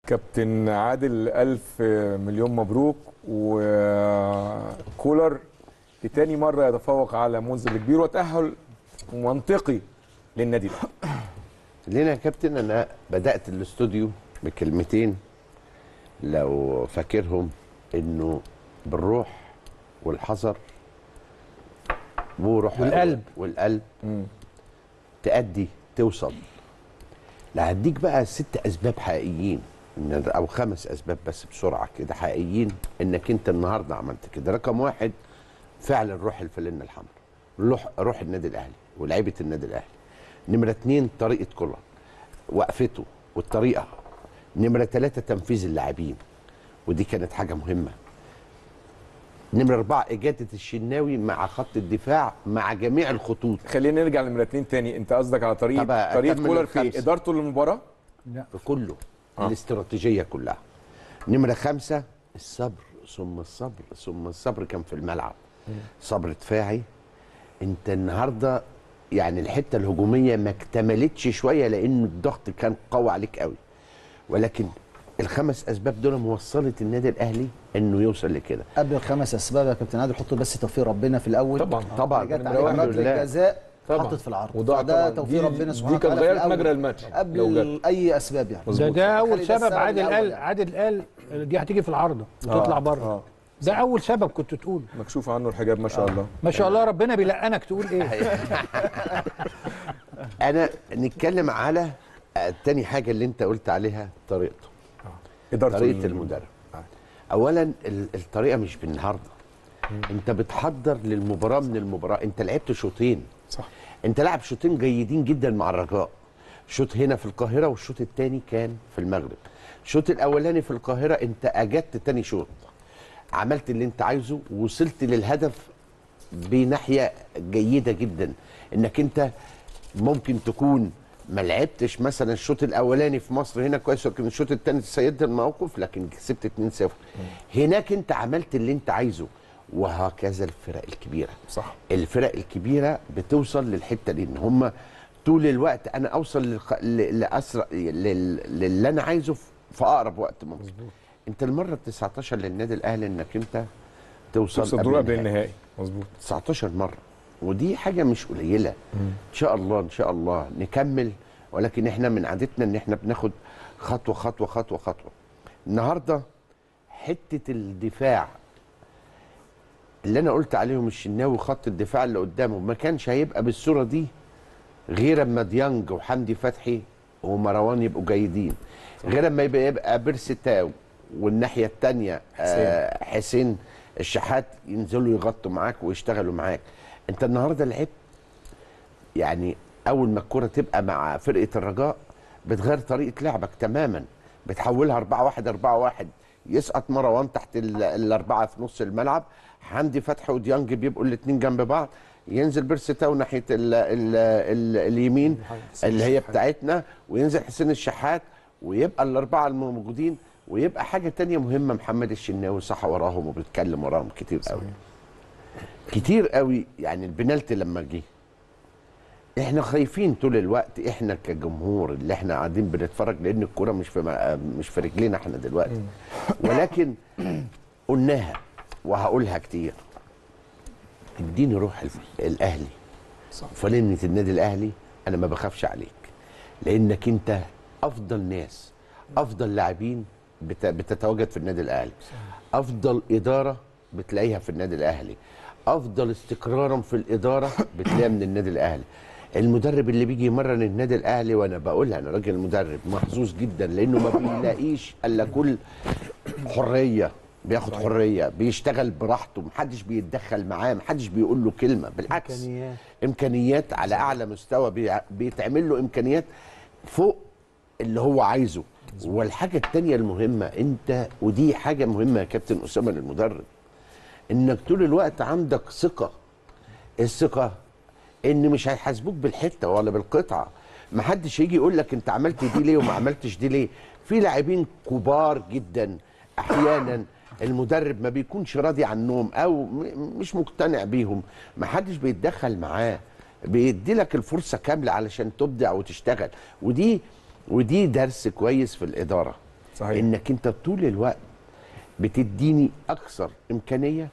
كابتن عادل ألف مليون مبروك وكولر لتاني مرة يتفوق على منذر الكبير وتأهل منطقي للنادي الأهلي لينا يا كابتن انا بدات الاستوديو بكلمتين لو فاكرهم انه بالروح والحذر وروح والقلب. والقلب تأدي توصل لا هديك بقى ست اسباب حقيقيين إن- او خمس اسباب بس بسرعه كده حقيقيين انك انت النهارده عملت كده رقم واحد فعلا روح الفلنه الحمراء روح روح النادي الاهلي ولاعيبه النادي الاهلي نمره اتنين طريقه كولر وقفته والطريقه نمره ثلاثه تنفيذ اللاعبين ودي كانت حاجه مهمه نمره اربعه اجاده الشناوي مع خط الدفاع مع جميع الخطوط خلينا نرجع لنمرة اتنين تاني انت قصدك على طريقة طب طريقة أكمل كولر في الخمسة. إدارته للمباراة في كله آه. الاستراتيجيه كلها نمره خمسة الصبر ثم الصبر ثم الصبر كان في الملعب صبر دفاعي انت النهارده يعني الحته الهجوميه ما اكتملتش شويه لان الضغط كان قوي عليك قوي ولكن الخمس اسباب دول موصلت النادي الاهلي انه يوصل لكده قبل الخمس اسباب يا كابتن عادل حط بس توفيق ربنا في الاول طبعا طبعا جت نمرة عليه واحد ركله لله. جزاء طبعا. حطت في العرض وده فده طبعاً توفيق دي- ربنا دي سبحانه كانت وتعالى في غيرت الأول. مجرى الماتش لو قبل جت. اي اسباب يعني ده مظبوط. ده اول خلي ده سبب السبب عادل الأول قال يعني. عادل قال دي هتيجي في العارضه وتطلع آه، بره آه. ده اول سبب كنت تقول مكشوف عنه الحجاب ما شاء الله ما شاء الله ربنا بيلقنك تقول ايه انا نتكلم على آه، تاني حاجه اللي انت قلت عليها طريقته إدارته طريقه لل- المدرب اولا ال- الطريقه مش بالنهارده انت بتحضر للمباراه من المباراه انت لعبت شوطين صح انت لعب شوطين جيدين جدا مع الرجاء شوط هنا في القاهره والشوط الثاني كان في المغرب الشوط الاولاني في القاهره انت اجدت تاني شوط عملت اللي انت عايزه وصلت للهدف بناحيه جيده جدا انك انت ممكن تكون ما لعبتش مثلا الشوط الاولاني في مصر هنا كويس ولكن الشوط الثاني سيدت الموقف لكن كسبت 2-0 هناك انت عملت اللي انت عايزه وهكذا الفرق الكبيره صح الفرق الكبيره بتوصل للحته دي ان هم طول الوقت انا اوصل للخ... ل... لاسرع لل... للي انا عايزه في- في اقرب وقت ممكن انت المره ال 19 للنادي الاهلي انك انت توصل توصل دور قبل النهائي مظبوط 19 مره ودي حاجه مش قليله ان شاء الله ان شاء الله نكمل ولكن احنا من عادتنا ان احنا بناخد خطوه خطوه خطوه خطوه النهارده حته الدفاع اللي انا قلت عليهم الشناوي خط الدفاع اللي قدامه ما كانش هيبقى بالصوره دي غير اما ديانج وحمدي فتحي ومروان يبقوا جيدين غير اما يبقى يبقى بيرسي تاو والناحيه الثانيه آه حسين الشحات ينزلوا يغطوا معاك ويشتغلوا معاك انت النهارده لعبت يعني اول ما الكره تبقى مع فرقه الرجاء بتغير طريقه لعبك تماما بتحولها 4 1 4 1 يسقط مروان تحت ال- الاربعه في نص الملعب حمدي فتحي وديانج بيبقوا الاثنين جنب بعض ينزل بيرسي تاو ناحيه ال ال ال اليمين اللي هي بتاعتنا وينزل حسين الشحات ويبقى الاربعه الموجودين ويبقى حاجه تانية مهمه محمد الشناوي صح وراهم وبيتكلم وراهم كتير قوي كتير قوي يعني البنالتي لما جه احنا خايفين طول الوقت احنا كجمهور اللي احنا قاعدين بنتفرج لان الكوره مش في م- مش في رجلينا احنا دلوقتي ولكن قلناها وهقولها كتير اديني روح الف- الاهلي صح. فلنة النادي الاهلي انا ما بخافش عليك لانك انت افضل ناس افضل لاعبين بت- بتتواجد في النادي الاهلي افضل اداره بتلاقيها في النادي الاهلي افضل استقرارا في الاداره بتلاقيها من النادي الاهلي المدرب اللي بيجي يمرن النادي الاهلي وانا بقولها انا راجل مدرب محظوظ جدا لانه ما بيلاقيش الا كل حريه بياخد حريه بيشتغل براحته محدش بيتدخل معاه محدش بيقول له كلمه بالعكس إمكانيات. امكانيات على اعلى مستوى بيع- بيتعمل له امكانيات فوق اللي هو عايزه والحاجه التانية المهمه انت ودي حاجه مهمه يا كابتن اسامه للمدرب انك طول الوقت عندك ثقه الثقه ان مش هيحاسبوك بالحته ولا بالقطعه محدش هيجي يقول لك انت عملت دي ليه وما عملتش دي ليه في لاعبين كبار جدا احيانا المدرب ما بيكونش راضي عنهم او م- مش مقتنع بيهم محدش بيتدخل معاه بيدي لك الفرصه كامله علشان تبدع وتشتغل ودي ودي درس كويس في الاداره صحيح. انك انت طول الوقت بتديني اكثر امكانيه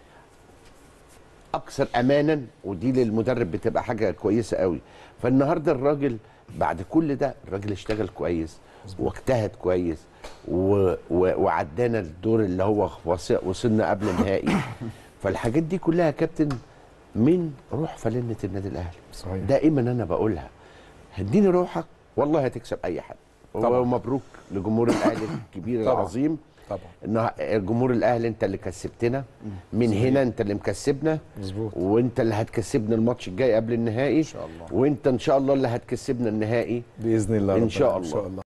اكثر امانا ودي للمدرب بتبقى حاجه كويسه قوي فالنهارده الراجل بعد كل ده الراجل اشتغل كويس واجتهد كويس و... و... وعدانا الدور اللي هو وص- وصلنا قبل النهائي فالحاجات دي كلها يا كابتن من روح فلنة النادي الاهلي صحيح. دائما انا بقولها هديني روحك والله هتكسب اي حد طبعا. ومبروك لجمهور الاهلي الكبير طبعا. العظيم طبعا ان جمهور الاهلي انت اللي كسبتنا من هنا انت اللي مكسبنا مظبوط. وانت اللي هتكسبنا الماتش الجاي قبل النهائي ان شاء الله. وانت ان شاء الله اللي هتكسبنا النهائي باذن الله إن ربنا. شاء ان الله. شاء الله